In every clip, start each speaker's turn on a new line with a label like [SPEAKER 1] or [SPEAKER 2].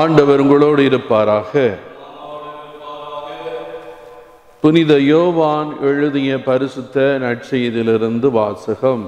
[SPEAKER 1] ஆண்டவர் உங்களோடு இருப்பாராக புனித யோவான் எழுதிய பரிசுத்த நற்செய்தியிலிருந்து வாசகம்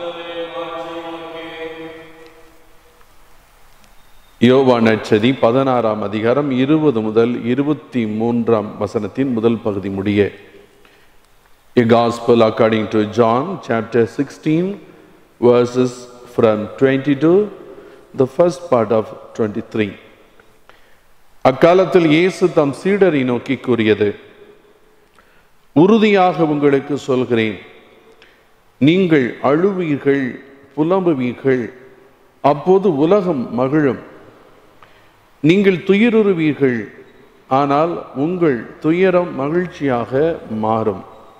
[SPEAKER 1] யோவான் நற்செய்தி பதினாறாம் அதிகாரம் இருபது முதல் இருபத்தி மூன்றாம் வசனத்தின் முதல் பகுதி முடிய A Gospel according to John chapter 16 verses from 22 the first part of 23 அக்காலத்தில் இயேசு தம் சீடரை நோக்கி கூறியது உறுதியாக உங்களுக்கு சொல்கிறேன் நீங்கள் அழுவீர்கள் புலம்புவீர்கள் அப்போது உலகம் மகிழும் நீங்கள் துயருறுவீர்கள் ஆனால் உங்கள் துயரம் மகிழ்ச்சியாக மாறும்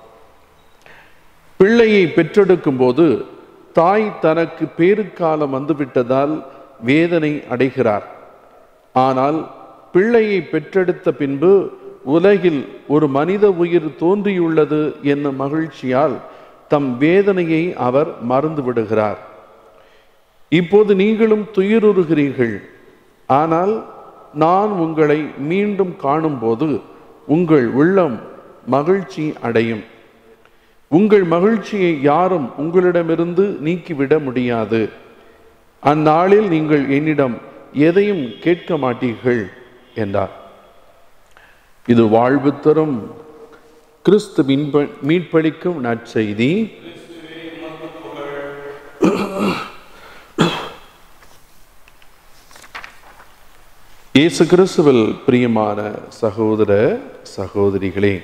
[SPEAKER 1] பிள்ளையை பெற்றெடுக்கும் போது தாய் தனக்கு பேருக்காலம் வந்துவிட்டதால் வேதனை அடைகிறார் ஆனால் பிள்ளையை பெற்றெடுத்த பின்பு உலகில் ஒரு மனித உயிர் தோன்றியுள்ளது என்னும் மகிழ்ச்சியால் தம் வேதனையை அவர் மறந்து விடுகிறார் இப்போது நீங்களும் துயருறுகிறீர்கள் ஆனால் நான் உங்களை மீண்டும் காணும்போது உங்கள் உள்ளம் மகிழ்ச்சி அடையும் உங்கள் மகிழ்ச்சியை யாரும் உங்களிடமிருந்து நீக்கிவிட முடியாது அந்நாளில் நீங்கள் என்னிடம் எதையும் கேட்க மாட்டீர்கள் என்றார் இது வாழ்வு தரும் கிறிஸ்து மீட்பளிக்கும் நற்செய்தி இயேசு கிறிஸ்துவில் பிரியமான சகோதர சகோதரிகளே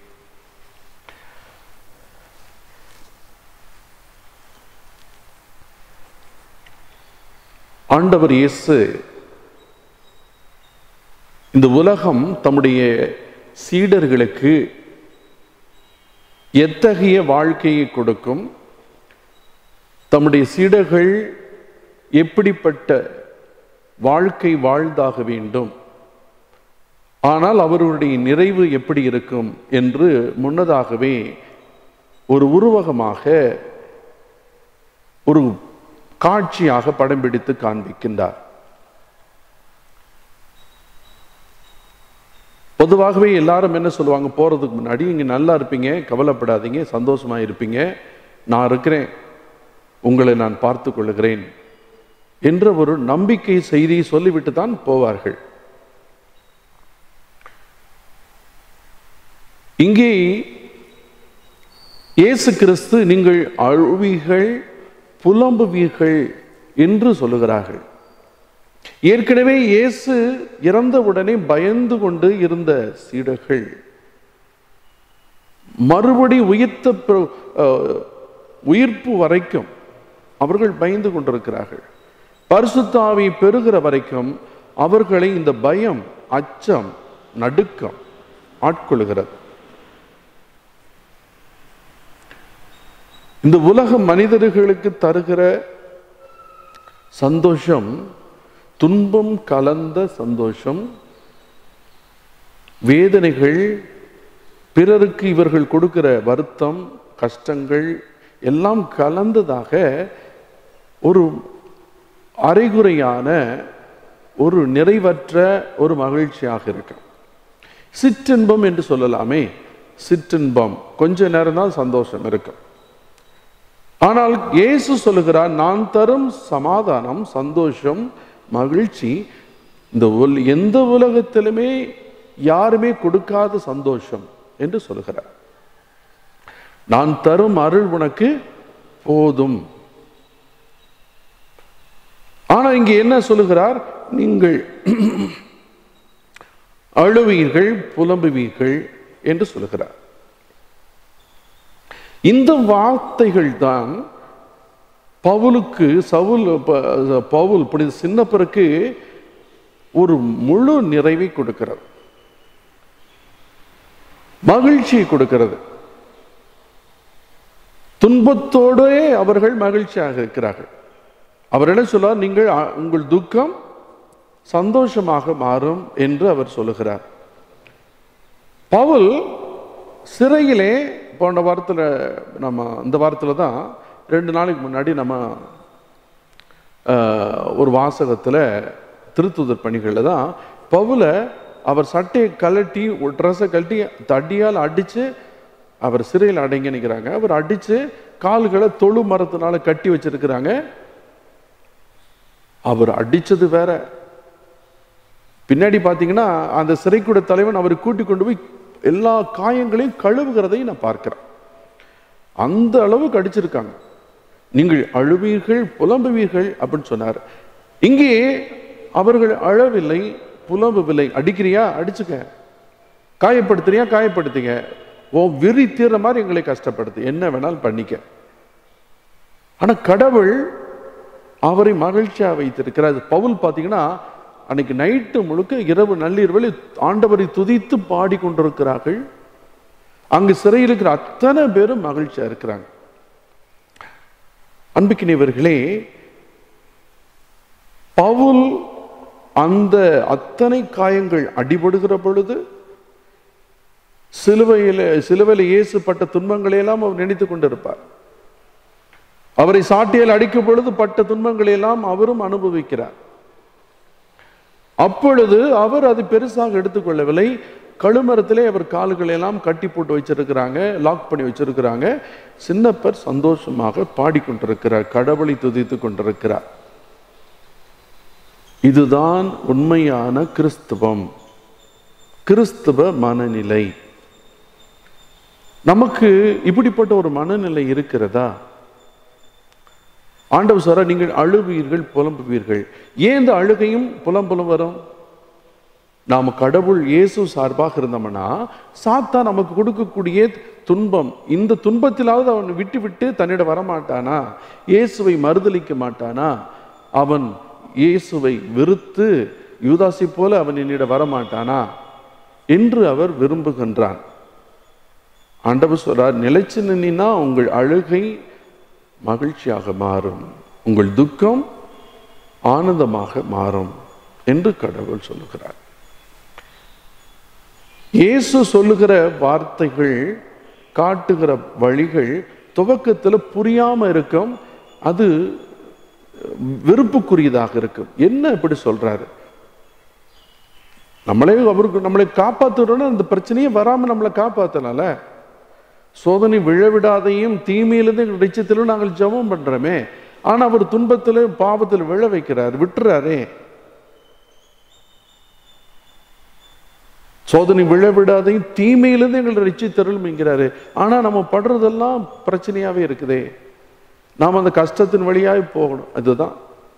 [SPEAKER 1] ஆண்டவர் இயேசு இந்த உலகம் தம்முடைய சீடர்களுக்கு எத்தகைய வாழ்க்கையை கொடுக்கும் தம்முடைய சீடர்கள் எப்படிப்பட்ட வாழ்க்கை வாழ்ந்தாக வேண்டும் ஆனால் அவர்களுடைய நிறைவு எப்படி இருக்கும் என்று முன்னதாகவே ஒரு உருவகமாக ஒரு காட்சியாக படம் பிடித்து காண்பிக்கின்றார் பொதுவாகவே எல்லாரும் என்ன சொல்லுவாங்க போறதுக்கு முன்னாடி இங்க நல்லா இருப்பீங்க கவலைப்படாதீங்க சந்தோஷமா இருப்பீங்க நான் இருக்கிறேன் உங்களை நான் பார்த்து கொள்ளுகிறேன் என்ற ஒரு நம்பிக்கை செய்தியை சொல்லிவிட்டு தான் போவார்கள் இங்கே இயேசு கிறிஸ்து நீங்கள் அழுவீர்கள் புலம்புவீர்கள் என்று சொல்லுகிறார்கள் ஏற்கனவே இயேசு இறந்தவுடனே பயந்து கொண்டு இருந்த சீடர்கள் மறுபடி உயிர்த்த உயிர்ப்பு வரைக்கும் அவர்கள் பயந்து கொண்டிருக்கிறார்கள் பரிசுத்தாவை பெறுகிற வரைக்கும் அவர்களை இந்த பயம் அச்சம் நடுக்கம் ஆட்கொள்கிறது இந்த உலக மனிதர்களுக்கு தருகிற சந்தோஷம் துன்பம் கலந்த சந்தோஷம் வேதனைகள் பிறருக்கு இவர்கள் கொடுக்கிற வருத்தம் கஷ்டங்கள் எல்லாம் கலந்ததாக ஒரு அரைகுறையான ஒரு நிறைவற்ற ஒரு மகிழ்ச்சியாக இருக்கும் சிற்றின்பம் என்று சொல்லலாமே சிற்றின்பம் கொஞ்ச நேரம் தான் சந்தோஷம் இருக்கும் ஆனால் இயேசு சொல்லுகிறார் நான் தரும் சமாதானம் சந்தோஷம் மகிழ்ச்சி இந்த எந்த உலகத்திலுமே யாருமே கொடுக்காத சந்தோஷம் என்று சொல்லுகிறார் நான் தரும் அருள் உனக்கு போதும் ஆனா இங்க என்ன சொல்லுகிறார் நீங்கள் அழுவீர்கள் புலம்புவீர்கள் என்று சொல்லுகிறார் இந்த வார்த்தைகள் தான் பவுலுக்கு சவுல் பவுல் புனித சின்னப்பருக்கு ஒரு முழு நிறைவை கொடுக்கிறது மகிழ்ச்சியை கொடுக்கிறது துன்பத்தோடே அவர்கள் மகிழ்ச்சியாக இருக்கிறார்கள் அவர் என்ன சொல்றார் நீங்கள் உங்கள் துக்கம் சந்தோஷமாக மாறும் என்று அவர் சொல்லுகிறார் பவுல் சிறையிலே போன வாரத்தில் நம்ம இந்த வாரத்தில் தான் ரெண்டு நாளைக்கு முன்னாடி நம்ம அஹ், ஒரு வாசகத்தில் திருத்துதர் பணிகளில் தான் பவுல அவர் சட்டையை கழட்டி ட்ரெஸ்ஸை கழட்டி தடியால் அடித்து அவர் சிறையில் அடங்கி நிற்கிறாங்க அவர் அடித்து கால்களை தொழு மரத்தினால கட்டி வச்சிருக்கிறாங்க அவர் அடிச்சது வேற பின்னாடி பார்த்தீங்கன்னா அந்த சிறைக்கூட தலைவன் அவரை கூட்டி கொண்டு போய் எல்லா காயங்களையும் கழுவுகிறதையும் நான் பார்க்கிறேன் அந்த அளவுக்கு அடிச்சிருக்காங்க நீங்கள் அழுவீர்கள் புலம்புவீர்கள் அப்படின்னு சொன்னார் இங்கே அவர்கள் அழவில்லை புலம்பவில்லை அடிக்கிறியா அடிச்சுக்க காயப்படுத்துறியா காயப்படுத்துங்க ஓ விரி தீர்ற மாதிரி எங்களை கஷ்டப்படுத்து என்ன வேணாலும் பண்ணிக்க ஆனா கடவுள் அவரை மகிழ்ச்சியா வைத்திருக்கிறார் பவுல் பார்த்தீங்கன்னா அன்னைக்கு நைட்டு முழுக்க இரவு நள்ளிரவில் ஆண்டவரை துதித்து பாடிக்கொண்டிருக்கிறார்கள் அங்கு சிறையில் இருக்கிற அத்தனை பேரும் மகிழ்ச்சியா இருக்கிறாங்க அன்புக்கினியவர்களே பவுல் அந்த அத்தனை காயங்கள் அடிபடுகிற பொழுது சிலுவையில் சிலுவையில் இயேசுப்பட்ட துன்பங்களை எல்லாம் அவர் நினைத்து கொண்டிருப்பார் அவரை சாட்டியால் அடிக்கும் பொழுது பட்ட துன்பங்களை எல்லாம் அவரும் அனுபவிக்கிறார் அப்பொழுது அவர் அது பெருசாக எடுத்துக்கொள்ளவில்லை கழுமரத்திலே அவர் கால்களை எல்லாம் கட்டி போட்டு வச்சிருக்கிறாங்க லாக் பண்ணி வச்சிருக்கிறாங்க சின்னப்பர் சந்தோஷமாக பாடிக்கொண்டிருக்கிறார் கடவுளை துதித்து கொண்டிருக்கிறார் இதுதான் உண்மையான கிறிஸ்துவம் கிறிஸ்துவ மனநிலை நமக்கு இப்படிப்பட்ட ஒரு மனநிலை இருக்கிறதா ஆண்டவர் சார நீங்கள் அழுவீர்கள் புலம்புவீர்கள் ஏன் இந்த அழுகையும் புலம்பலும் வரும் நாம கடவுள் இயேசு சார்பாக இருந்தோம்னா சாத்தா நமக்கு கொடுக்கக்கூடிய துன்பம் இந்த துன்பத்திலாவது அவன் விட்டு விட்டு தன்னிடம் வரமாட்டானா இயேசுவை மறுதலிக்க மாட்டானா அவன் இயேசுவை வெறுத்து யூதாசி போல அவன் என்னிடம் வரமாட்டானா என்று அவர் விரும்புகின்றான் ஆண்டவர் சொல்றார் நிலைச்சு நின்னா உங்கள் அழுகை மகிழ்ச்சியாக மாறும் உங்கள் துக்கம் ஆனந்தமாக மாறும் என்று கடவுள் சொல்லுகிறார் இயேசு சொல்லுகிற வார்த்தைகள் காட்டுகிற வழிகள் துவக்கத்தில் புரியாம இருக்கும் அது வெறுப்புக்குரியதாக இருக்கும் என்ன இப்படி சொல்றாரு நம்மளே அவருக்கு நம்மளை காப்பாத்துறோம்னா அந்த பிரச்சனையே வராம நம்மளை காப்பாத்தனால சோதனை விழவிடாதையும் தீமையிலிருந்து எங்கள் நிச்சயத்திலும் நாங்கள் ஜெபம் பண்றோமே ஆனா அவர் துன்பத்தில் பாவத்தில் விழ வைக்கிறார் விட்டுறாரே சோதனை விழவிடாதையும் தீமையிலிருந்து எங்கள் நிச்சயத்தருளும் என்கிறாரு ஆனா நம்ம படுறதெல்லாம் பிரச்சனையாவே இருக்குதே நாம் அந்த கஷ்டத்தின் வழியாய் போகணும் அதுதான்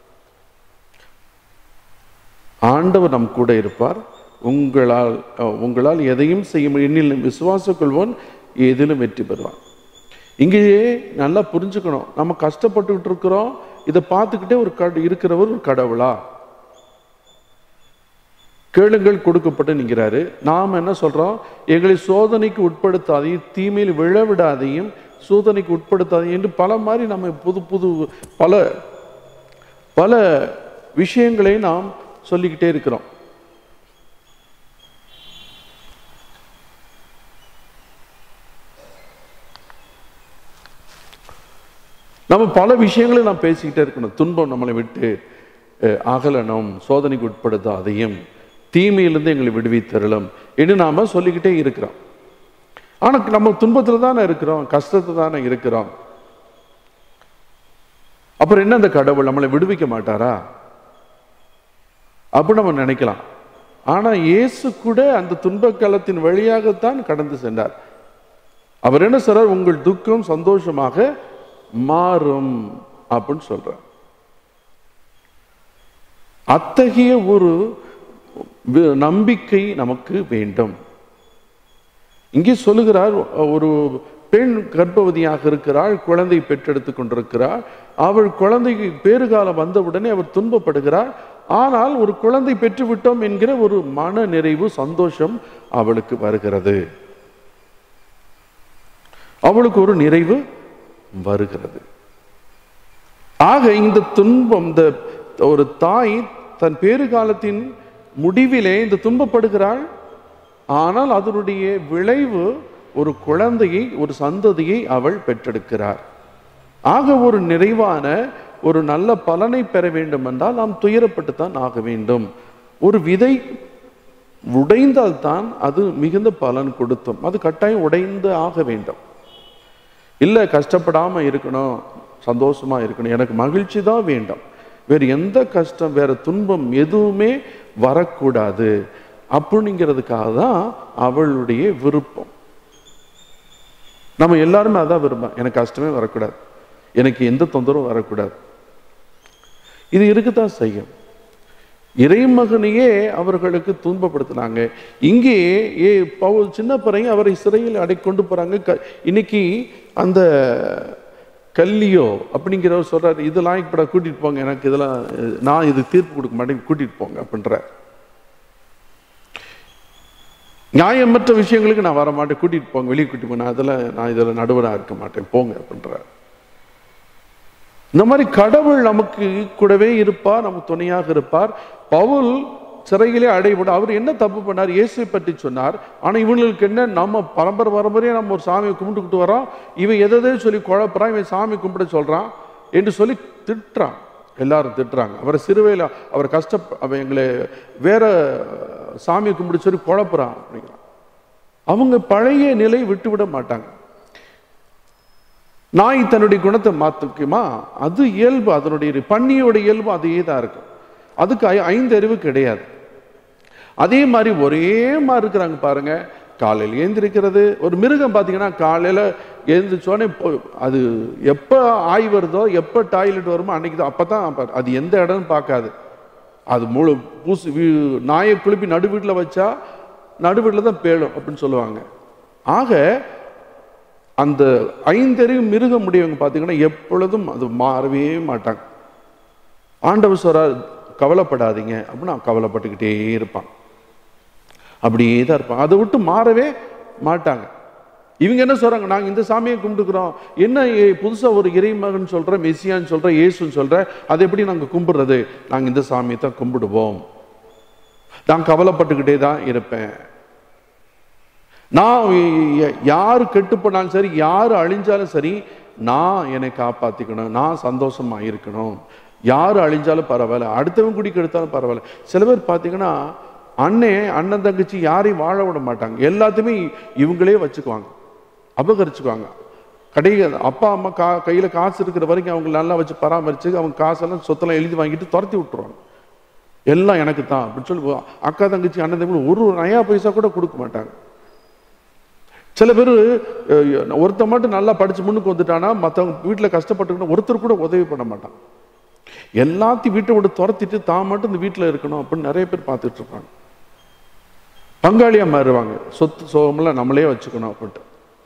[SPEAKER 1] ஆண்டவர் நம் கூட இருப்பார் உங்களால் அஹ், உங்களால் எதையும் செய்ய முடியும் என்னில் விசுவாசம் கொள்வோன் எதிலும் வெற்றி பெறுவான் இங்கேயே நல்லா புரிஞ்சுக்கணும் நம்ம கஷ்டப்பட்டுக்கிட்டு இருக்கிறோம் இதை பார்த்துக்கிட்டே ஒரு கட இருக்கிறவர் ஒரு கடவுளா கேளுங்கள் கொடுக்கப்பட்டு நிற்கிறாரு நாம் என்ன சொல்றோம் எங்களை சோதனைக்கு உட்படுத்தாதையும் தீமையில் விழவிடாதையும் சோதனைக்கு உட்படுத்தாதையும் என்று பல மாதிரி நம்ம புது புது பல பல விஷயங்களை நாம் சொல்லிக்கிட்டே இருக்கிறோம் நம்ம பல விஷயங்களை நாம் பேசிக்கிட்டே இருக்கணும் துன்பம் நம்மளை விட்டு அஹ், அகலணும் சோதனைக்கு உட்படுத்தாதையும் தீமையிலிருந்து எங்களை விடுவித்தருளும் என்று நாம சொல்லிக்கிட்டே இருக்கிறோம் ஆனா நம்ம துன்பத்துல தானே இருக்கிறோம் கஷ்டத்துல தானே இருக்கிறோம் அப்புறம் என்ன அந்த கடவுள் நம்மளை விடுவிக்க மாட்டாரா அப்படி நம்ம நினைக்கலாம் ஆனா இயேசு கூட அந்த துன்பக்காலத்தின் வழியாகத்தான் கடந்து சென்றார் அவர் என்ன சொல்றார் உங்கள் துக்கம் சந்தோஷமாக மாறும் அப்படின்னு சொல்றார் அத்தகைய ஒரு வி- நம்பிக்கை நமக்கு வேண்டும் இங்கே சொல்லுகிறார் ஒரு பெண் கர்ப்பவதியாக இருக்கிறாள் குழந்தை பெற்றெடுத்துக் கொண்டிருக்கிறாள் அவள் குழந்தைக்கு பேறுகாலம் வந்தவுடனே அவர் துன்பப்படுகிறார் ஆனால் ஒரு குழந்தை பெற்றுவிட்டோம் என்கிற ஒரு மன நிறைவு சந்தோஷம் அவளுக்கு வருகிறது அவளுக்கு ஒரு நிறைவு வருகிறது ஆக இந்த துன்பம் இந்த ஒரு தாய் தன் பேறுகாலத்தின் முடிவிலே இந்த துன்பப்படுகிறாள் ஆனால் அதனுடைய விளைவு ஒரு குழந்தையை ஒரு சந்ததியை அவள் பெற்றெடுக்கிறார் ஆக ஒரு நிறைவான ஒரு நல்ல பலனை பெற வேண்டும் என்றால் நாம் துயரப்பட்டு தான் ஆக வேண்டும் ஒரு விதை உடைந்தால்தான் அது மிகுந்த பலன் கொடுத்தும் அது கட்டாயம் உடைந்து ஆக வேண்டும் இல்லை கஷ்டப்படாம இருக்கணும் சந்தோஷமா இருக்கணும் எனக்கு மகிழ்ச்சி தான் வேண்டும் வேறு எந்த கஷ்டம் வேற துன்பம் எதுவுமே வரக்கூடாது அப்படிங்கிறதுக்காக தான் அவளுடைய விருப்பம் நம்ம எல்லாருமே அதான் விரும்பும் எனக்கு கஷ்டமே வரக்கூடாது எனக்கு எந்த தொந்தரவும் வரக்கூடாது இது இருக்கத்தான் செய்யும் இறைமகனையே அவர்களுக்கு துன்பப்படுத்தினாங்க இங்கே ஏ பவுல் சின்ன பறையும் அவரை சிறையில் அடை கொண்டு போறாங்க க- இன்னைக்கு அந்த கல்லியோ அப்படிங்கிறவர் சொல்றாரு இதெல்லாம் இப்பட கூட்டிட்டு போங்க எனக்கு இதெல்லாம் அஹ், நான் இது தீர்ப்பு கொடுக்க மாட்டேன் கூட்டிட்டு போங்க அப்படின்ற நியாயமற்ற விஷயங்களுக்கு நான் வர மாட்டேன் கூட்டிட்டு போங்க வெளியே கூட்டிட்டு போங்க நான் அதில் நான் இதில் நடுவராக இருக்க மாட்டேன் போங்க அப்படின்றார் இந்த மாதிரி கடவுள் நமக்கு கூடவே இருப்பார் நமக்கு துணையாக இருப்பார் பவுல் சிறையிலே அடைபட அவர் என்ன தப்பு பண்ணார் இயேசுவை பற்றி சொன்னார் ஆனா இவங்களுக்கு என்ன நம்ம பரம்பரை பரம்பரையா நம்ம ஒரு சாமியை கும்பிட்டுக்கிட்டு வரோம் இவன் எதை எதையோ சொல்லி குழப்புறான் இவன் சாமி கும்பிட சொல்றான் என்று சொல்லி திட்டுறான் எல்லாரும் திட்டுறாங்க அவரை சிறுவையில் அவர் கஷ்ட அவன் எங்களை வேற சாமியை கும்பிட சொல்லி குழப்புறான் அப்படிங்கிறான் அவங்க பழைய நிலை விட்டு விட மாட்டாங்க நாய் தன்னுடைய குணத்தை மாத்துக்குமா அது இயல்பு அதனுடைய பன்னியோட இயல்பு அதே தான் இருக்கு அதுக்கு ஐ- ஐந்து அறிவு கிடையாது அதே மாதிரி ஒரே மாதிரி இருக்கிறாங்க பாருங்க காலையில் ஏந்திருக்கிறது ஒரு மிருகம் பார்த்தீங்கன்னா காலையில் எழுந்திரிச்சோடனே போ அது எப்போ ஆய் வருதோ எப்போ டாய்லெட் வருமோ அன்னைக்கு தான் அப்போ தான் அது எந்த இடம்னு பார்க்காது அது முழு பூசு வீ- நாயை குளிப்பி நடு வீட்டில் வச்சா நடு வீட்டில் தான் பேளும் அப்படின்னு சொல்லுவாங்க ஆக அந்த ஐந்தறிவு மிருக முடியவங்க பார்த்தீங்கன்னா எப்பொழுதும் அது மாறவே மாட்டாங்க ஆண்டவர் சொல்றார் கவலைப்படாதீங்க அப்படின்னு அவன் கவலைப்பட்டுக்கிட்டே இருப்பான் அப்படியே தான் இருப்பான் அதை விட்டு மாறவே மாட்டாங்க இவங்க என்ன சொல்றாங்க நாங்க இந்த சாமியை கும்பிட்டுக்கிறோம் என்ன ஏ- புதுசா ஒரு இறைமகன் சொல்ற மெஸ்ஸியான்னு சொல்ற இயேசுன்னு சொல்ற அதை எப்படி நாங்க கும்பிடுறது நாங்க இந்த சாமியை தான் கும்பிடுவோம் நான் கவலைப்பட்டுக்கிட்டே தான் இருப்பேன் நான் ய- யாரு கெட்டு போனாலும் சரி யாரு அழிஞ்சாலும் சரி நான் என்னை காப்பாத்திக்கணும் நான் சந்தோஷமா இருக்கணும் யாரு அழிஞ்சாலும் பரவாயில்ல அடுத்தவன் குடி கெடுத்தாலும் பரவாயில்ல சில பேர் பார்த்தீங்கன்னா அண்ணே அண்ணன் தங்கச்சி யாரையும் வாழ விட மாட்டாங்க எல்லாத்தையுமே இவங்களே வச்சுக்குவாங்க அபகரிச்சுக்குவாங்க கடை அப்பா அம்மா கா கையில் காசு இருக்கிற வரைக்கும் அவங்க நல்லா வச்சு பராமரிச்சு அவங்க காசெல்லாம் சொத்தெல்லாம் எழுதி வாங்கிட்டு துரத்தி விட்டுருவாங்க எல்லாம் எனக்கு தான் அப்படின்னு சொல்லி அக்கா தங்கச்சி அண்ணன் தம்பி ஒரு நயா பைசா கூட கொடுக்க மாட்டாங்க சில பேர் ஒருத்த மட்டும் நல்லா படிச்சு முன்னுக்கு வந்துட்டானா மற்றவங்க வீட்டில் கஷ்டப்பட்டுக்கணும் ஒருத்தர் கூட உதவி பண்ண மாட்டான் எல்லாத்தையும் வீட்டை விட்டு துரத்திட்டு தான் மட்டும் இந்த வீட்டில் இருக்கணும் அப்படின்னு நிறைய பேர் பார்த்துட்டு இருப்பாங்க பங்காளியா மாறுவாங்க சொத்து சோகமெல்லாம் நம்மளே வச்சுக்கணும் அப்படின்ட்டு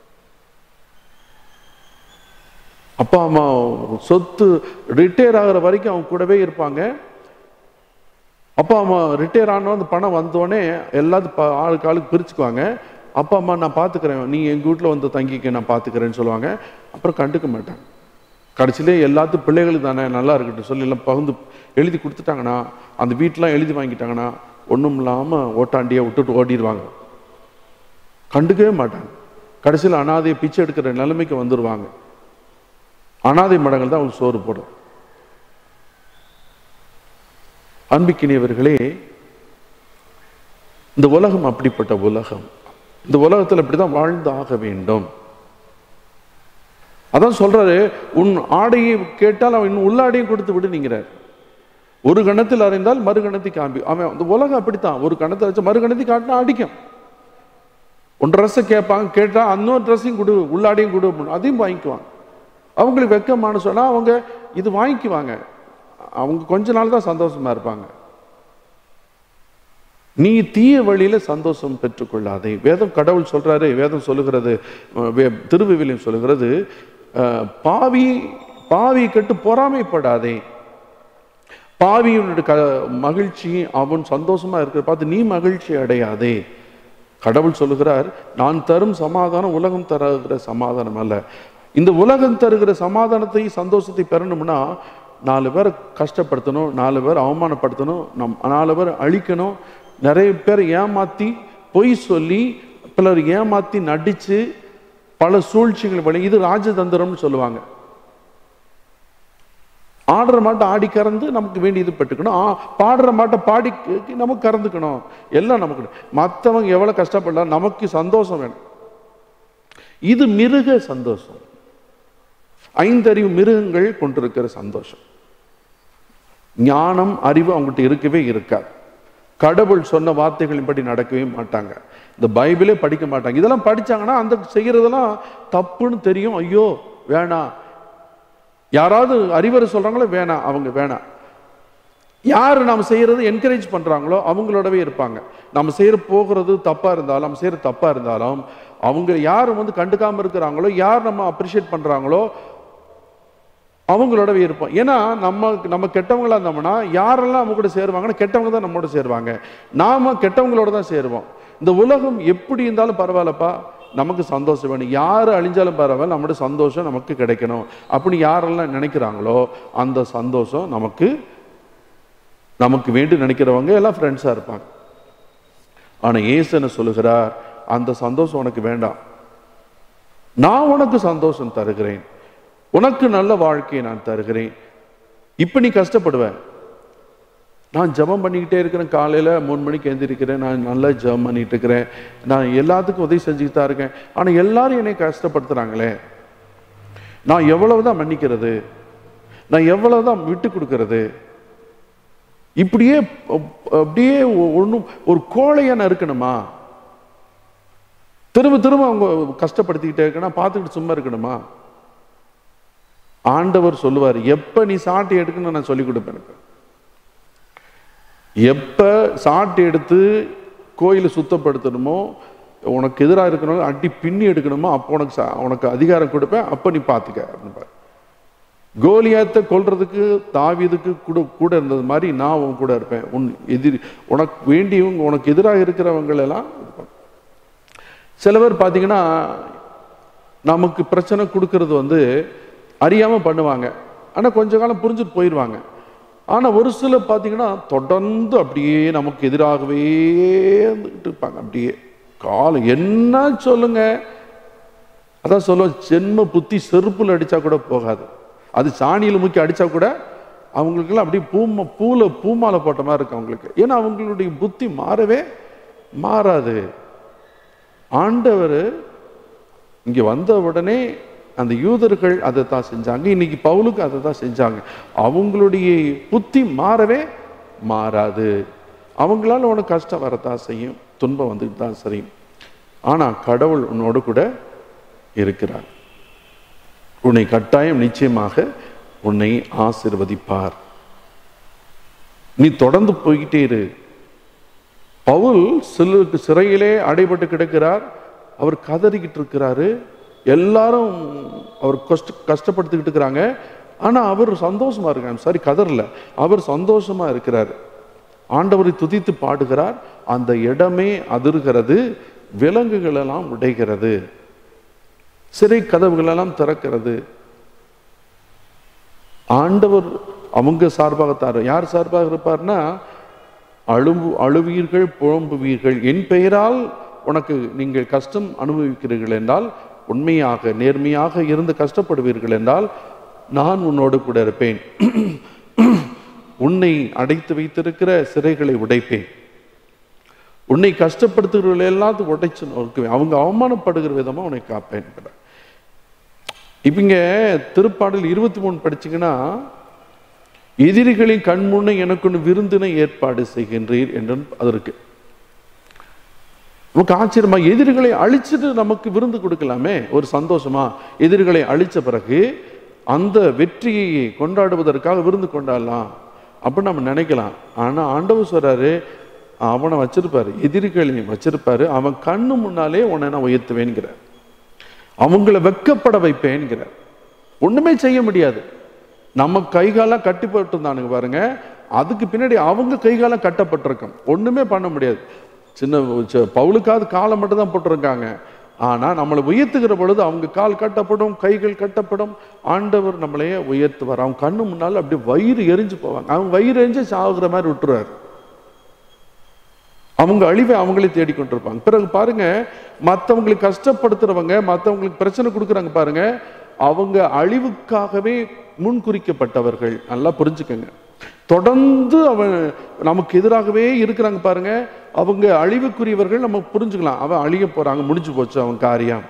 [SPEAKER 1] அப்பா அம்மா சொத்து ரிட்டையர் ஆகுற வரைக்கும் அவங்க கூடவே இருப்பாங்க அப்பா அம்மா ரிட்டையர் ஆனோம் அந்த பணம் வந்தோடனே எல்லாத்தையும் ப- ஆளுக்கு ஆளுக்கு பிரிச்சுக்குவாங்க அப்பா அம்மா நான் பார்த்துக்கிறேன் நீ எங்கள் வீட்டில் வந்து தங்கிக்க நான் பார்த்துக்கிறேன்னு சொல்லுவாங்க அப்புறம் கண்டுக்க மாட்டாங்க கடைசியிலே எல்லாத்துக்கும் பிள்ளைகளுக்கு தானே நல்லா இருக்கட்டும் சொல்லி எல்லாம் பகிர்ந்து எழுதி கொடுத்துட்டாங்கன்னா அந்த வீட்டெலாம் எழுதி வாங்கிட்டாங்கன்னா ஒன்றும் இல்லாமல் ஓட்டாண்டியை விட்டுட்டு ஓடிடுவாங்க கண்டுக்கவே மாட்டாங்க கடைசியில் அனாதையை பிச்சை எடுக்கிற நிலைமைக்கு வந்துடுவாங்க அனாதை மடங்கள் தான் அவங்க சோறு போடும் அன்பிக்கினியவர்களே இந்த உலகம் அப்படிப்பட்ட உலகம் இந்த உலகத்தில் இப்படிதான் வாழ்ந்து ஆக வேண்டும் அதான் சொல்றாரு உன் ஆடையை கேட்டால் அவன் இன்னும் உள்ளாடையும் கொடுத்து விடுங்கிறார் ஒரு கணத்தில் அறிந்தால் மறு கணத்தை காண்பி அவன் அந்த உலகம் அப்படித்தான் ஒரு கணத்தை வச்சு மறு கணத்தை காட்டினா அடிக்கும் ஒன் ட்ரெஸ்ஸை கேட்பாங்க கேட்டா இன்னொரு ட்ரெஸ்ஸையும் கொடு உள்ளாடையும் கொடு அப்படின்னு அதையும் வாங்கிக்குவாங்க அவங்களுக்கு வெக்கமானு சொன்னா அவங்க இது வாங்கிக்குவாங்க அவங்க கொஞ்ச நாள் தான் சந்தோஷமா இருப்பாங்க நீ தீய வழியில சந்தோஷம் பெற்றுக்கொள்ளாதே வேதம் கடவுள் சொல்றாரு வேதம் சொல்லுகிறது அஹ், வே- திருவிவிலியம் சொல்லுகிறது அஹ், பாவி பாவி கெட்டு பொறாமைப்படாதே பாவியினுடைய க மகிழ்ச்சி அவன் சந்தோஷமா இருக்கிற பார்த்து நீ மகிழ்ச்சி அடையாதே கடவுள் சொல்லுகிறார் நான் தரும் சமாதானம் உலகம் தருகிற சமாதானம் அல்ல இந்த உலகம் தருகிற சமாதானத்தை சந்தோஷத்தை பெறணும்னா நாலு பேரை கஷ்டப்படுத்தணும் நாலு பேர் அவமானப்படுத்தணும் நம் நாலு பேர் அழிக்கணும் நிறைய பேர் ஏமாத்தி பொய் சொல்லி பலர் ஏமாத்தி நடிச்சு பல சூழ்ச்சிகள் வழி இது ராஜதந்திரம்னு சொல்லுவாங்க ஆடுற மாட்டை ஆடி கறந்து நமக்கு வேண்டியது பெற்றுக்கணும் ஆ, பாடுற மாட்டை பாடி கே- நமக்கு கறந்துக்கணும் எல்லாம் நமக்கு மற்றவங்க எவ்வளவு கஷ்டப்படலாம் நமக்கு சந்தோஷம் வேணும் இது மிருக சந்தோஷம் ஐந்தறிவு மிருகங்கள் கொண்டிருக்கிற சந்தோஷம் ஞானம் அறிவு அவங்ககிட்ட இருக்கவே இருக்காது கடவுள் சொன்ன வார்த்தைகளின்படி நடக்கவே மாட்டாங்க இந்த பைபிளே படிக்க மாட்டாங்க இதெல்லாம் படிச்சாங்கன்னா அந்த செய்யறதெல்லாம் தப்புன்னு தெரியும் ஐயோ வேணாம் யாராவது அறிவுரை சொல்றாங்களோ வேணாம் அவங்க வேணாம் யார் நாம் செய்யறது என்கரேஜ் பண்றாங்களோ அவங்களோடவே இருப்பாங்க நம்ம செய்யற போகிறது தப்பா இருந்தாலும் நம்ம செய்யற தப்பா இருந்தாலும் அவங்க யார் வந்து கண்டுக்காம இருக்கிறாங்களோ யார் நம்ம அப்ரிஷியேட் பண்றாங்களோ அவங்களோடவே இருப்போம் ஏன்னா நம்ம நம்ம கெட்டவங்களா இருந்தோம்னா யாரெல்லாம் நம்ம கூட சேருவாங்கன்னா கெட்டவங்க தான் நம்மோட சேருவாங்க நாம கெட்டவங்களோட தான் சேருவோம் இந்த உலகம் எப்படி இருந்தாலும் பரவாயில்லப்பா நமக்கு சந்தோஷம் வேணும் யார் அழிஞ்சாலும் பரவாயில்ல நம்மளோட சந்தோஷம் நமக்கு கிடைக்கணும் அப்படி யாரெல்லாம் நினைக்கிறாங்களோ அந்த சந்தோஷம் நமக்கு நமக்கு வேண்டி நினைக்கிறவங்க எல்லாம் ஃப்ரெண்ட்ஸாக இருப்பாங்க ஆனால் இயேசு என்ன சொல்லுகிறார் அந்த சந்தோஷம் உனக்கு வேண்டாம் நான் உனக்கு சந்தோஷம் தருகிறேன் உனக்கு நல்ல வாழ்க்கையை நான் தருகிறேன் இப்போ நீ கஷ்டப்படுவ நான் ஜெபம் பண்ணிக்கிட்டே இருக்கிறேன் காலையில் மூணு மணிக்கு எழுந்திருக்கிறேன் நான் நல்லா ஜெபம் பண்ணிட்டு இருக்கிறேன் நான் எல்லாத்துக்கும் உதவி செஞ்சுக்கிட்டு தான் இருக்கேன் ஆனால் எல்லாரும் என்னை கஷ்டப்படுத்துகிறாங்களே நான் எவ்வளவுதான் மன்னிக்கிறது நான் எவ்வளவுதான் விட்டு கொடுக்கறது இப்படியே அப்- அப்படியே ஒன்றும் ஒரு கோழையா நான் இருக்கணுமா திரும்ப திரும்ப அவங்க கஷ்டப்படுத்திக்கிட்டே இருக்கணும் பார்த்துக்கிட்டு சும்மா இருக்கணுமா ஆண்டவர் சொல்லுவார் எப்ப நீ சாட்டை எடுக்கணும்னு நான் சொல்லி கொடுப்பேன் எனக்கு எப்ப சாட்டை எடுத்து கோயிலை சுத்தப்படுத்தணுமோ உனக்கு எதிராக இருக்கணும் அடி பின்னி எடுக்கணுமோ அப்போ உனக்கு சா- உனக்கு அதிகாரம் கொடுப்பேன் அப்போ நீ பார்த்துக்க அப்படின்பார் கோலியாத்தை கொல்றதுக்கு தாவீதுக்கு கூட கூட இருந்தது மாதிரி நான் உன் கூட இருப்பேன் உன் எதிரி உனக்கு வேண்டியவங்க உனக்கு எதிராக இருக்கிறவங்க எல்லாம் இது பண்ணு. சில பேர் பார்த்தீங்கன்னா நமக்கு பிரச்சனை கொடுக்கறது வந்து அறியாம பண்ணுவாங்க ஆனா கொஞ்ச காலம் புரிஞ்சுட்டு போயிடுவாங்க ஆனா ஒரு சிலர் பார்த்தீங்கன்னா தொடர்ந்து அப்படியே நமக்கு எதிராகவே இருந்துகிட்டு இருப்பாங்க அப்படியே காலம் என்ன சொல்லுங்க அதான் சொல்லுவோம் ஜென்ம புத்தி செருப்புல அடிச்சா கூட போகாது அது சாணியில முக்கி அடிச்சா கூட அவங்களுக்கெல்லாம் அப்படியே பூம பூல பூமாலை போட்ட மாதிரி இருக்கு அவங்களுக்கு ஏன்னா அவங்களுடைய புத்தி மாறவே மாறாது ஆண்டவர் இங்க வந்த உடனே அந்த யூதர்கள் அதை தான் செஞ்சாங்க இன்னைக்கு பவுலுக்கு அதை தான் செஞ்சாங்க அவங்களுடைய புத்தி மாறவே மாறாது அவங்களால உனக்கு கஷ்டம் வரத்தான் செய்யும் துன்பம் வந்துட்டு தான் செய்யும் ஆனா கடவுள் உன்னோடு கூட இருக்கிறார் உன்னை கட்டாயம் நிச்சயமாக உன்னை ஆசிர்வதிப்பார் நீ தொடர்ந்து போய்கிட்டே இரு பவுல் சிலருக்கு சிறையிலே அடைபட்டு கிடக்கிறார் அவர் கதறிக்கிட்டு இருக்கிறாரு எல்லாரும் அவர் கஷ்ட கஷ்டப்படுத்திக்கிட்டு இருக்கிறாங்க ஆனா அவர் சந்தோஷமா இருக்காங்க சாரி கதறல அவர் சந்தோஷமா இருக்கிறார் ஆண்டவரை துதித்து பாடுகிறார் அந்த இடமே அதிர்கிறது விலங்குகள் எல்லாம் உடைகிறது சிறை கதவுகள் எல்லாம் திறக்கிறது ஆண்டவர் அவங்க சார்பாக தாரு யார் சார்பாக இருப்பார்னா அழும்பு அழுவீர்கள் புழம்புவீர்கள் என் பெயரால் உனக்கு நீங்கள் கஷ்டம் அனுபவிக்கிறீர்கள் என்றால் உண்மையாக நேர்மையாக இருந்து கஷ்டப்படுவீர்கள் என்றால் நான் உன்னோடு கூட இருப்பேன் உன்னை அடைத்து வைத்திருக்கிற சிறைகளை உடைப்பேன் உன்னை கஷ்டப்படுத்துகிறவர்கள் எல்லாத்தையும் உடைச்சு நொறுக்குவேன் அவங்க அவமானப்படுகிற விதமா உன்னை காப்பேன் இப்ப இங்க திருப்பாடல் இருபத்தி மூணு படிச்சீங்கன்னா எதிரிகளின் கண்முன்னே எனக்கு ஒன்று விருந்தினை ஏற்பாடு செய்கின்றீர் என்று அது இருக்கு நமக்கு ஆச்சரியமா எதிரிகளை அழிச்சிட்டு நமக்கு விருந்து கொடுக்கலாமே ஒரு சந்தோஷமா எதிரிகளை அழிச்ச பிறகு அந்த வெற்றியை கொண்டாடுவதற்காக விருந்து கொண்டாடலாம் அப்படின்னு நம்ம நினைக்கலாம் ஆனா ஆண்டவர் சொல்றாரு அவனை வச்சிருப்பாரு எதிரிகளை வச்சிருப்பாரு அவன் கண்ணு முன்னாலே உன்னை நான் உயர்த்துவேன்கிறார் அவங்கள வெக்கப்பட வைப்பேன்கிறார் ஒண்ணுமே செய்ய முடியாது நம்ம கைகாலம் கட்டி போட்டிருந்தானுங்க பாருங்க அதுக்கு பின்னாடி அவங்க கைகாலம் கட்டப்பட்டிருக்கும் ஒண்ணுமே பண்ண முடியாது சின்ன ச- பவுலுக்காவது காலை மட்டும் தான் போட்டிருக்காங்க ஆனா நம்மளை உயர்த்துகிற பொழுது அவங்க கால் கட்டப்படும் கைகள் கட்டப்படும் ஆண்டவர் நம்மளையே உயர்த்துவார் அவங்க கண்ணு முன்னால அப்படியே வயிறு எரிஞ்சு போவாங்க அவங்க வயிறு எரிஞ்சு சாகுற மாதிரி விட்டுருவாரு அவங்க அழிவை அவங்களே தேடிக்கொண்டிருப்பாங்க பிறகு பாருங்க மற்றவங்களுக்கு கஷ்டப்படுத்துறவங்க மற்றவங்களுக்கு பிரச்சனை கொடுக்குறாங்க பாருங்க அவங்க அழிவுக்காகவே முன்குறிக்கப்பட்டவர்கள் நல்லா புரிஞ்சுக்கங்க தொடர்ந்து அவன் நமக்கு எதிராகவே இருக்கிறாங்க பாருங்க அவங்க அழிவுக்குரியவர்கள் நம்ம புரிஞ்சுக்கலாம் அவன் அழிய போறாங்க முடிஞ்சு போச்சு அவன் காரியம்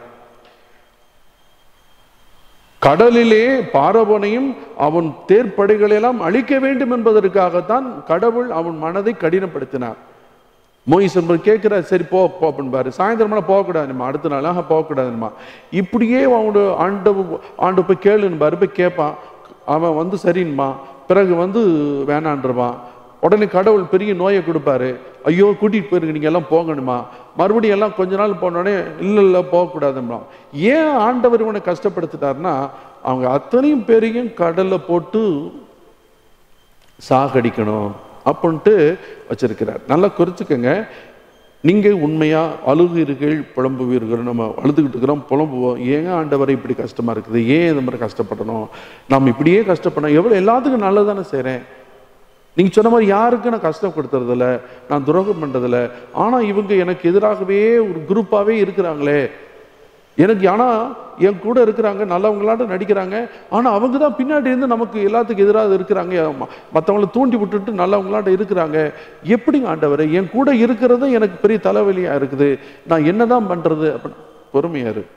[SPEAKER 1] கடலிலே பாரவனையும் அவன் தேர்ப்படைகளை எல்லாம் அழிக்க வேண்டும் என்பதற்காகத்தான் கடவுள் அவன் மனதை கடினப்படுத்தினார் மோயிஸ் என்பவர் கேட்கிறார் சரி போ போ அப்படின்பாரு சாயந்தரமெல்லாம் போகக்கூடாதுமா அடுத்த நாள் ஆஹா போகக்கூடாதுமா இப்படியே அவனோட ஆண்டு ஆண்டு போய் கேளுன்பாரு போய் கேட்பான் அவன் வந்து சரின்மா பிறகு வந்து வேணான்றவான் உடனே கடவுள் பெரிய நோயை கொடுப்பாரு ஐயோ கூட்டிட்டு போயிருங்க நீங்க எல்லாம் போகணுமா மறுபடியும் எல்லாம் கொஞ்ச நாள் போனோடனே இல்லை இல்லை போகக்கூடாதுமா ஏன் ஆண்டவர் இவனை கஷ்டப்படுத்திட்டாருன்னா அவங்க அத்தனையும் பேரையும் கடல்ல போட்டு சாகடிக்கணும் அப்படின்ட்டு வச்சிருக்கிறார் நல்லா குறிச்சுக்கங்க நீங்க உண்மையா அழுகிறீர்கள் புலம்புவீர்கள் நம்ம அழுதுகிட்டு இருக்கிறோம் புலம்புவோம் ஏங்க ஆண்டவரை இப்படி கஷ்டமா இருக்குது ஏன் இந்த மாதிரி கஷ்டப்படணும் நம்ம இப்படியே கஷ்டப்படணும் எவ்வளவு எல்லாத்துக்கும் நல்லதானே செய்றேன் நீங்க சொன்ன மாதிரி யாருக்கு நான் கஷ்டம் கொடுத்துறதில்ல நான் துரோகம் பண்றதில்ல ஆனா இவங்க எனக்கு எதிராகவே ஒரு குரூப்பாவே இருக்கிறாங்களே எனக்கு ஆனா என் கூட இருக்கிறாங்க நல்லவங்களாட்ட நடிக்கிறாங்க ஆனா அவங்க தான் பின்னாடி இருந்து நமக்கு எல்லாத்துக்கும் எதிராக இருக்கிறாங்க ம- மத்தவங்கள தூண்டி விட்டுட்டு நல்லவங்களாட்ட இருக்கிறாங்க எப்படிங்க ஆண்டவரே என் கூட இருக்கிறது எனக்கு பெரிய தலைவலியா இருக்குது நான் என்னதான் பண்றது அப்படின்னு பொறுமையா இரு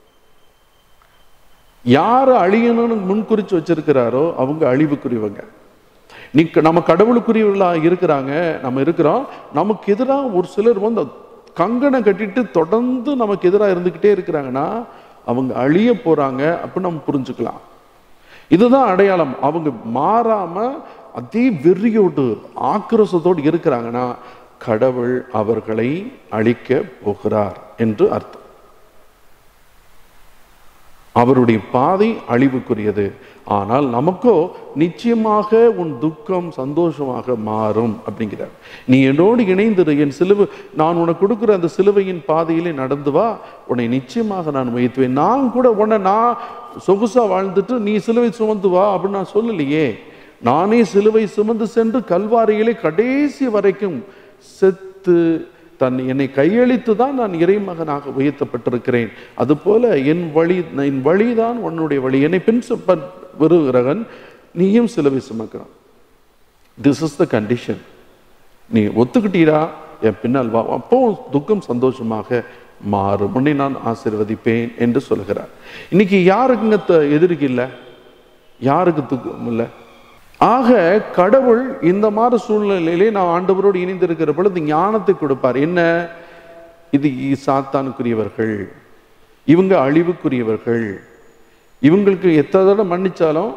[SPEAKER 1] யார் அழியணும்னு முன்குறிச்சு வச்சிருக்கிறாரோ அவங்க அழிவுக்குரியவங்க நீ நம்ம கடவுளுக்குரியவர்களா இருக்கிறாங்க நம்ம இருக்கிறோம் நமக்கு எதிராக ஒரு சிலர் வந்து கங்கணம் கட்டிட்டு தொடர்ந்து நமக்கு எதிராக இருந்துக்கிட்டே இருக்கிறாங்கன்னா அவங்க அழிய போறாங்க அப்படின்னு நம்ம புரிஞ்சுக்கலாம் இதுதான் அடையாளம் அவங்க மாறாம அதே வெறியோடு ஆக்ரோஷத்தோடு இருக்கிறாங்கன்னா கடவுள் அவர்களை அழிக்க போகிறார் என்று அர்த்தம் அவருடைய பாதை அழிவுக்குரியது ஆனால் நமக்கோ நிச்சயமாக உன் துக்கம் சந்தோஷமாக மாறும் அப்படிங்கிறார் நீ என்னோடு இணைந்திரு என் சிலுவை நான் உனக்கு கொடுக்குற அந்த சிலுவையின் பாதையிலே நடந்து வா உன்னை நிச்சயமாக நான் உயர்த்துவேன் நான் கூட உன்னை நான் சொகுசா வாழ்ந்துட்டு நீ சிலுவை சுமந்து வா அப்படின்னு நான் சொல்லலையே நானே சிலுவை சுமந்து சென்று கல்வாரியிலே கடைசி வரைக்கும் செத்து தன் என்னை கையளித்து தான் நான் இறைமகனாக உயர்த்தப்பட்டிருக்கிறேன் அதுபோல என் வழி என் வழிதான் உன்னுடைய வழி என்னை பின் சுப்ப- வருகிறவன் நீயும் சிலுவை சுமக்கிறான் திஸ் இஸ் த கண்டிஷன் நீ ஒத்துக்கிட்டீரா என் பின்னால் வா அப்போ துக்கம் சந்தோஷமாக மாறும் உன்னை நான் ஆசீர்வதிப்பேன் என்று சொல்கிறார் இன்னைக்கு யாருக்குங்க த- எதிரிக்கு இல்லை யாருக்கு துக்கம் இல்லை ஆக கடவுள் இந்த மாதிரி சூழ்நிலையிலே நான் ஆண்டவரோடு இணைந்திருக்கிற பொழுது ஞானத்தை கொடுப்பார் என்ன இது இ- சாத்தானுக்குரியவர்கள் இவங்க அழிவுக்குரியவர்கள் இவங்களுக்கு எத்தனை தடவை மன்னிச்சாலும்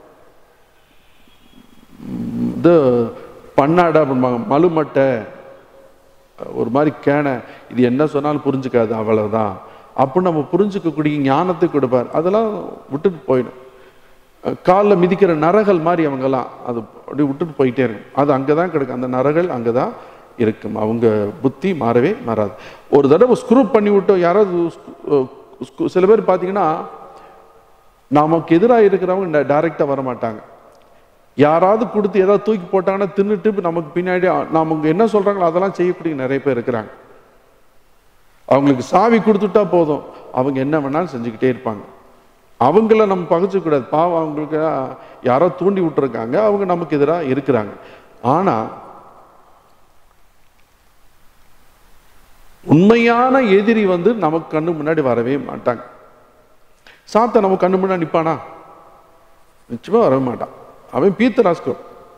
[SPEAKER 1] ம், இது பண்ணாடை அப்படிம்பாங்க மலுமட்டை ஒரு மாதிரி கேனை இது என்ன சொன்னாலும் புரிஞ்சுக்காது அவ்வளவுதான் அப்போ நம்ம புரிஞ்சுக்கக்கூடிய ஞானத்தை கொடுப்பார் அதெல்லாம் விட்டுட்டு போயிடும் காலில் மிதிக்கிற நரகள் மாதிரி அவங்கெல்லாம் அது அப்படியே விட்டுட்டு போயிட்டே இருக்கும் அது அங்கே தான் கிடக்கும் அந்த நரகள் அங்கே தான் இருக்கும் அவங்க புத்தி மாறவே மாறாது ஒரு தடவை ஸ்க்ரூ பண்ணி விட்டோம் யாராவது ஸ்கு- ஸ்கு- சில பேர் பார்த்தீங்கன்னா நமக்கு எதிராக இருக்கிறவங்க டைரெக்டாக வர மாட்டாங்க யாராவது கொடுத்து ஏதாவது தூக்கி போட்டாங்கன்னா தின்னுட்டு நமக்கு பின்னாடி நமக்கு என்ன சொல்றாங்களோ அதெல்லாம் செய்யக்கூடிய நிறைய பேர் இருக்கிறாங்க அவங்களுக்கு சாவி கொடுத்துட்டா போதும் அவங்க என்ன வேணாலும் செஞ்சுக்கிட்டே இருப்பாங்க அவங்கள நம்ம பகைச்சிக்க கூடாது பாவம் அவங்களுக்கு யாரோ தூண்டி விட்டுருக்காங்க அவங்க நமக்கு எதிராக இருக்கிறாங்க ஆனா உண்மையான எதிரி வந்து நமக்கு கண்ணு முன்னாடி வரவே மாட்டாங்க சாத்த நம்ம கண்ணு முன்னாடி நிப்பானா நிச்சயமா வரவே மாட்டான் அவன் பீத்த ராஸ்கோ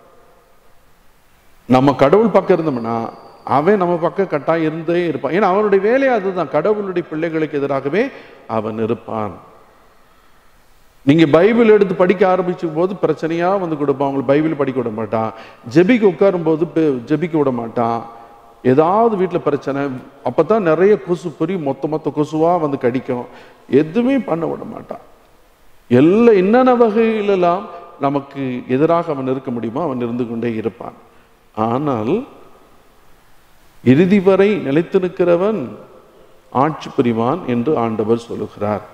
[SPEAKER 1] நம்ம கடவுள் பக்கம் இருந்தோம்னா அவன் நம்ம பக்கம் கட்டாயம் இருந்தே இருப்பான் ஏன்னா அவனுடைய வேலையே அதுதான் கடவுளுடைய பிள்ளைகளுக்கு எதிராகவே அவன் இருப்பான் நீங்க பைபிள் எடுத்து படிக்க ஆரம்பிச்சும் போது பிரச்சனையா வந்து கொடுப்பான் உங்களுக்கு பைபிள் படிக்க விட மாட்டான் ஜெபிக்க உட்காரும் போது பெ- ஜெபிக்க விட மாட்டான் ஏதாவது வீட்டில் பிரச்சனை அப்பதான் நிறைய கொசு பொறி மொத்த மொத்த கொசுவா வந்து கடிக்கும் எதுவுமே பண்ண விட மாட்டான் எல்லா என்னென்ன வகையிலெல்லாம் நமக்கு எதிராக அவன் இருக்க முடியுமோ அவன் இருந்து கொண்டே இருப்பான் ஆனால் இறுதி வரை நிலைத்து நிற்கிறவன் ஆட்சி புரிவான் என்று ஆண்டவர் சொல்லுகிறார்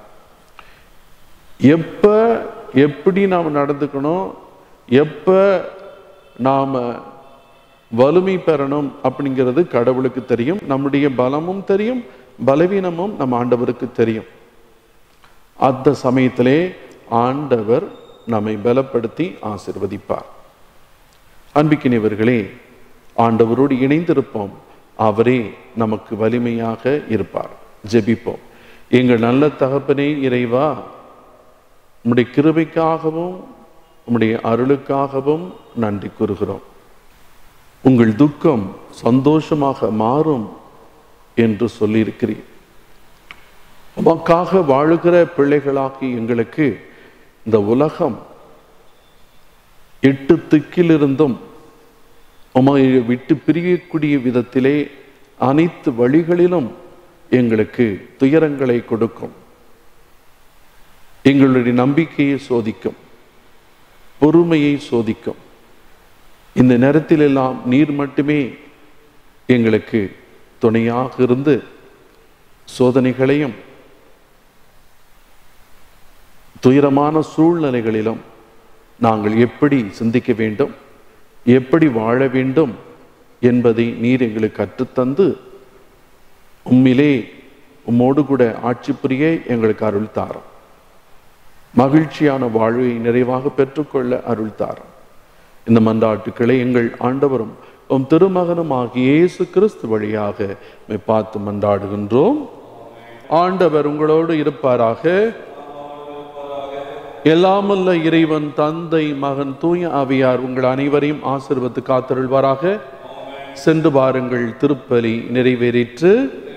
[SPEAKER 1] எப்ப எப்படி நாம் நடந்துக்கணும் எப்ப நாம வலிமை பெறணும் அப்படிங்கிறது கடவுளுக்கு தெரியும் நம்முடைய பலமும் தெரியும் பலவீனமும் நம்ம ஆண்டவருக்கு தெரியும் அந்த சமயத்திலே ஆண்டவர் நம்மை பலப்படுத்தி ஆசிர்வதிப்பார் அன்பிக்கினவர்களே ஆண்டவரோடு இணைந்திருப்போம் அவரே நமக்கு வலிமையாக இருப்பார் ஜெபிப்போம் எங்கள் நல்ல தகப்பனே இறைவா உம்முடைய கிருபைக்காகவும் உம்முடைய அருளுக்காகவும் நன்றி கூறுகிறோம் உங்கள் துக்கம் சந்தோஷமாக மாறும் என்று சொல்லியிருக்கிறீர் உமக்காக வாழுகிற பிள்ளைகளாகி எங்களுக்கு இந்த உலகம் எட்டு திக்கிலிருந்தும் உமை விட்டு பிரியக்கூடிய விதத்திலே அனைத்து வழிகளிலும் எங்களுக்கு துயரங்களை கொடுக்கும் எங்களுடைய நம்பிக்கையை சோதிக்கும் பொறுமையை சோதிக்கும் இந்த நேரத்திலெல்லாம் நீர் மட்டுமே எங்களுக்கு துணையாக இருந்து சோதனைகளையும் துயரமான சூழ்நிலைகளிலும் நாங்கள் எப்படி சிந்திக்க வேண்டும் எப்படி வாழ வேண்டும் என்பதை நீர் எங்களுக்கு கற்றுத்தந்து உம்மிலே உம்மோடு கூட ஆட்சி புரிய எங்களுக்கு அருள் தாரும் மகிழ்ச்சியான வாழ்வை நிறைவாக பெற்றுக்கொள்ள அருள் தாரும் இந்த மன்றாட்டுக்களை எங்கள் ஆண்டவரும் உம் திருமகனும் ஆகிய இயேசு கிறிஸ்து வழியாக உம்மை பார்த்து மன்றாடுகின்றோம் ஆண்டவர் உங்களோடு இருப்பாராக எல்லாமல்ல இறைவன் தந்தை மகன் தூய ஆவியார் உங்கள் அனைவரையும் ஆசிர்வத்து காத்தருள்வாராக சென்று பாருங்கள் திருப்பலி நிறைவேறிற்று